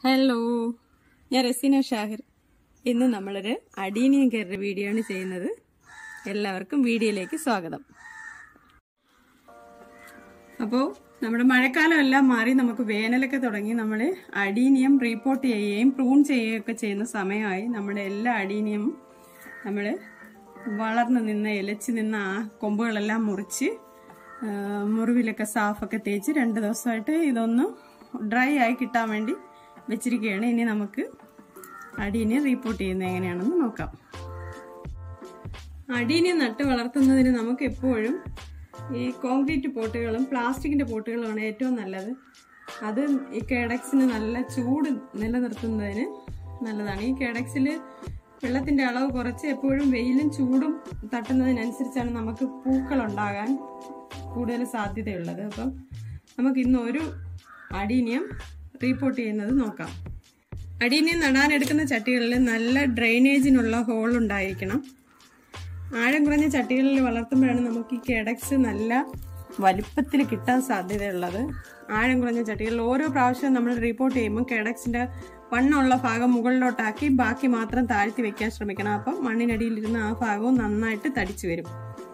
hello ഞാൻ റസീന ഷാഹിർ ഇന്ന് നമ്മളൊരു അടീനിയം കയറിയ വീഡിയോ ആണ് ചെയ്യുന്നത് എല്ലാവർക്കും വീഡിയോയിലേക്ക് സ്വാഗതം അപ്പോൾ നമ്മുടെ മഴക്കാലം എല്ലാം മാറി നമുക്ക് വേനലൊക്കെ തുടങ്ങി നമ്മൾ അടീനിയം റീപ്പോർട്ട് ചെയ്യുകയും പ്രൂൺ ചെയ്യുകയൊക്കെ ചെയ്യുന്ന സമയമായി നമ്മുടെ എല്ലാ അടീനിയവും നമ്മൾ വളർന്നു നിന്ന് ഇലച്ച് നിന്ന ആ കൊമ്പുകളെല്ലാം മുറിച്ച് ആ, മുറിവിലൊക്കെ സാഫൊക്കെ തേച്ച് രണ്ട് ദിവസമായിട്ട് ഇതൊന്ന് ഡ്രൈ ആയി കിട്ടാൻ വേണ്ടി വെച്ചിരിക്കുകയാണ് ഇനി നമുക്ക് അടീനെ റീപ്പോർട്ട് ചെയ്യുന്നത് എങ്ങനെയാണെന്ന് നോക്കാം അടീനെ നട്ട് വളർത്തുന്നതിന് നമുക്ക് എപ്പോഴും ഈ കോൺക്രീറ്റ് പോട്ടുകളും പ്ലാസ്റ്റിക്കിന്റെ പോട്ടുകളുമാണ് ഏറ്റവും നല്ലത് അത് ഈ കേഡക്സിന് നല്ല ചൂട് നിലനിർത്തുന്നതിന് നല്ലതാണ് ഈ കേഡക്സിൽ വെള്ളത്തിന്റെ അളവ് കുറച്ച് എപ്പോഴും വെയിലും ചൂടും തട്ടുന്നതിനനുസരിച്ചാണ് നമുക്ക് പൂക്കൾ ഉണ്ടാകാൻ കൂടുതൽ സാധ്യതയുള്ളത് അപ്പം നമുക്ക് ഇന്ന് ഒരു അടീനിയം റീപ്പോർട്ട് ചെയ്യുന്നത് നോക്കാം അടീനിയം നടാനെടുക്കുന്ന ചട്ടികളിൽ നല്ല ഡ്രെയിനേജിനുള്ള ഹോൾ ഉണ്ടായിരിക്കണം ആഴം കുറഞ്ഞ ചട്ടികളിൽ വളർത്തുമ്പോഴാണ് നമുക്ക് ഈ കേഡക്സ് നല്ല വലുപ്പത്തിൽ കിട്ടാൻ സാധ്യതയുള്ളത് ആഴം കുറഞ്ഞ ചട്ടികളിൽ ഓരോ പ്രാവശ്യവും നമ്മൾ റിപ്പോർട്ട് ചെയ്യുമ്പോൾ കേഡക്സിന്റെ വണ്ണമുള്ള ഭാഗം മുകളിലോട്ടാക്കി ബാക്കി മാത്രം താഴ്ത്തി വെക്കാൻ ശ്രമിക്കണം അപ്പം മണ്ണിനടിയിലിരുന്ന ആ ഭാഗവും നന്നായിട്ട് തടിച്ചു വരും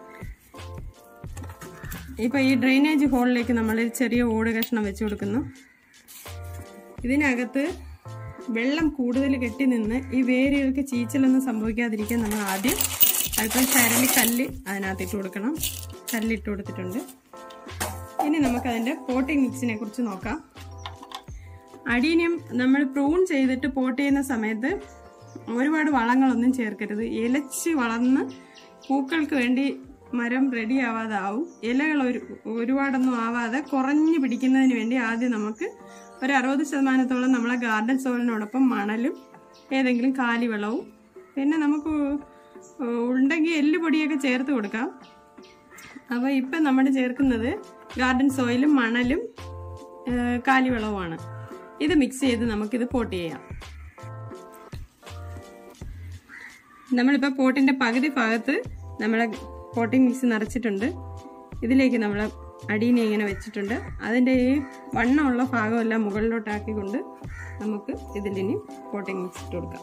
ഇപ്പൊ ഈ ഡ്രെയിനേജ് ഹോളിലേക്ക് നമ്മൾ ഒരു ചെറിയ ഓട് കഷ്ണം വെച്ച് കൊടുക്കുന്നു ഇതിനകത്ത് വെള്ളം കൂടുതൽ കെട്ടി നിന്ന് ഈ വേരുകൾക്ക് ചീച്ചലൊന്നും സംഭവിക്കാതിരിക്കാൻ നമ്മൾ ആദ്യം അല്പം ചരലി കല്ല് അതിനകത്ത് ഇട്ട് കൊടുക്കണം കല്ലിട്ട് കൊടുത്തിട്ടുണ്ട് ഇനി നമുക്കതിൻ്റെ പോട്ടിംഗ് മിക്സിനെ കുറിച്ച് നോക്കാം അടീനിയം നമ്മൾ പ്രൂൺ ചെയ്തിട്ട് പോട്ട് ചെയ്യുന്ന സമയത്ത് ഒരുപാട് വളങ്ങളൊന്നും ചേർക്കരുത് ഇലച്ച് വളർന്ന് പൂക്കൾക്ക് വേണ്ടി മരം റെഡി ആവാതാവും ഇലകൾ ഒരു ഒരുപാടൊന്നും ആവാതെ കുറഞ്ഞു പിടിക്കുന്നതിന് വേണ്ടി ആദ്യം നമുക്ക് ഒരു അറുപത് ശതമാനത്തോളം നമ്മളെ ഗാർഡൻ സോളിനോടൊപ്പം മണലും ഏതെങ്കിലും കാലി വെള്ളവും പിന്നെ നമുക്ക് ഉണ്ടെങ്കിൽ എല്ലുപൊടിയൊക്കെ ചേർത്ത് കൊടുക്കാം അപ്പോൾ ഇപ്പം നമ്മൾ ചേർക്കുന്നത് ഗാർഡൻ സോയിലും മണലും ഏഹ്, കാലിവെള്ളവുമാണ് ഇത് മിക്സ് ചെയ്ത് നമുക്കിത് പോട്ട് ചെയ്യാം നമ്മളിപ്പോൾ പോട്ടിന്റെ പകുതി ഭാഗത്ത് നമ്മളെ പോട്ടിംഗ് മിക്സ് നിറച്ചിട്ടുണ്ട് ഇതിലേക്ക് നമ്മൾ അടീനെ ഇങ്ങനെ വെച്ചിട്ടുണ്ട് അതിൻ്റെ ഈ വണ്ണമുള്ള ഭാഗമെല്ലാം മുകളിലോട്ടാക്കിക്കൊണ്ട് നമുക്ക് ഇതിലിനി പോട്ടിംഗ് മിക്സ് ഇട്ട് കൊടുക്കാം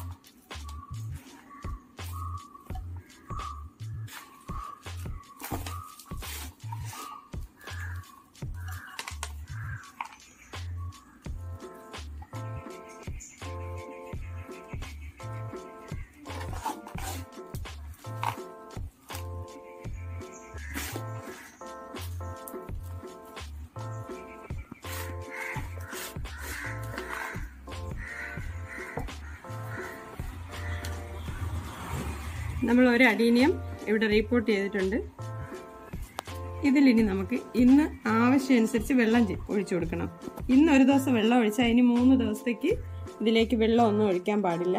നമ്മൾ ഒരു അടീനിയം ഇവിടെ റിപ്പോർട്ട് ചെയ്തിട്ടുണ്ട് ഇതിലിനി നമുക്ക് ഇന്ന് ആവശ്യമനുസരിച്ച് വെള്ളം ചെ- ഒഴിച്ചു കൊടുക്കണം ഇന്ന് ഒരു ദിവസം വെള്ളം ഒഴിച്ചാൽ ഇനി മൂന്ന് ദിവസത്തേക്ക് ഇതിലേക്ക് വെള്ളം ഒന്നും ഒഴിക്കാൻ പാടില്ല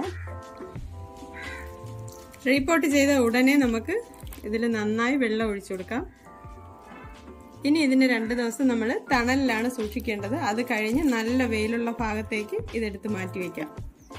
റിപ്പോർട്ട് ചെയ്ത ഉടനെ നമുക്ക് ഇതിൽ നന്നായി വെള്ളം ഒഴിച്ചു കൊടുക്കാം ഇനി ഇതിന് രണ്ട് ദിവസം നമ്മൾ തണലിലാണ് സൂക്ഷിക്കേണ്ടത് അത് കഴിഞ്ഞ് നല്ല വെയിലുള്ള ഭാഗത്തേക്ക് ഇതെടുത്ത് മാറ്റി വയ്ക്കാം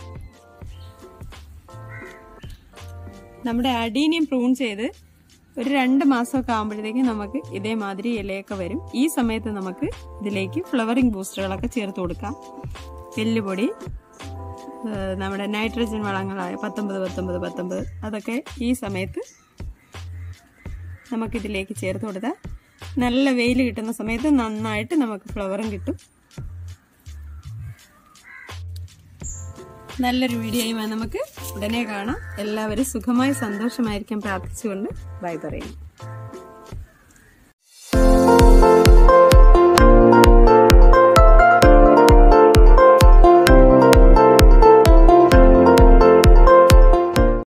നമ്മുടെ അടീനിയം പ്രൂൺ ചെയ്ത് ഒരു രണ്ട് മാസമൊക്കെ ആകുമ്പോഴത്തേക്ക് നമുക്ക് ഇതേമാതിരി ഇലയൊക്കെ വരും ഈ സമയത്ത് നമുക്ക് ഇതിലേക്ക് ഫ്ലവറിംഗ് ബൂസ്റ്ററുകളൊക്കെ ചേർത്ത് കൊടുക്കാം എല്ലുപൊടി ഏഹ് നമ്മുടെ നൈട്രജൻ വളങ്ങളായ പത്തൊമ്പത് പത്തൊമ്പത് പത്തൊമ്പത് അതൊക്കെ ഈ സമയത്ത് നമുക്കിതിലേക്ക് ചേർത്ത് കൊടുത്താൽ നല്ല വെയിൽ കിട്ടുന്ന സമയത്ത് നന്നായിട്ട് നമുക്ക് ഫ്ലവറും കിട്ടും നല്ലൊരു വീഡിയോയുമായി നമുക്ക് ഉടനെ കാണാം എല്ലാവരും സുഖമായി സന്തോഷമായിരിക്കാൻ പ്രാർത്ഥിച്ചുകൊണ്ട് ബൈ പറയുന്നു